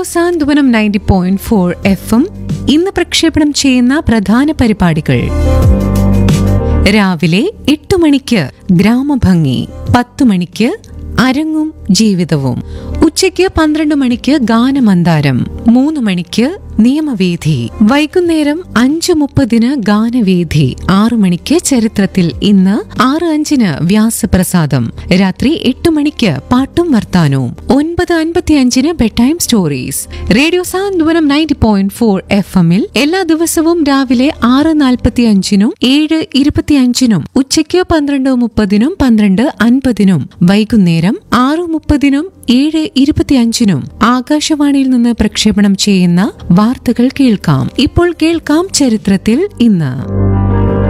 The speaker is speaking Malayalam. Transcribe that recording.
radio Santhwanam ninety point four F M ഇന്ന് പ്രക്ഷേപണം ചെയ്യുന്ന പ്രധാന പരിപാടികൾ രാവിലെ എട്ട് മണിക്ക് ഗ്രാമഭംഗി പത്ത് മണിക്ക് അരങ്ങും ജീവിതവും ഉച്ചയ്ക്ക് പന്ത്രണ്ട് മണിക്ക് ഗാനമന്താരം മൂന്ന് മണിക്ക് നിയമവേദി വൈകുന്നേരം അഞ്ചു മുപ്പതിന് ഗാനവേദി ആറു മണിക്ക് ചരിത്രത്തിൽ ഇന്ന് ആറ് അഞ്ചിന് വ്യാസപ്രസാദം രാത്രി എട്ട് മണിക്ക് പാട്ടും വർത്താനവും ഒൻപത് അൻപത്തി അഞ്ചിന് bedtime stories radio Santhwanam ninety point four F എമ്മിൽ എല്ലാ ദിവസവും രാവിലെ ആറ് നാൽപ്പത്തി അഞ്ചിനും ഏഴ് ഇരുപത്തിയഞ്ചിനും ഉച്ചയ്ക്ക് പന്ത്രണ്ട് മുപ്പതിനും പന്ത്രണ്ട് അൻപതിനും വൈകുന്നേരം ആറ് മുപ്പതിനും ഏഴ് ഇരുപത്തിയഞ്ചിനും ആകാശവാണിയിൽ നിന്ന് പ്രക്ഷേപണം ചെയ്യുന്ന വാർത്തകൾ കേൾക്കാം ഇപ്പോൾ കേൾക്കാം ചരിത്രത്തിൽ ഇന്ന്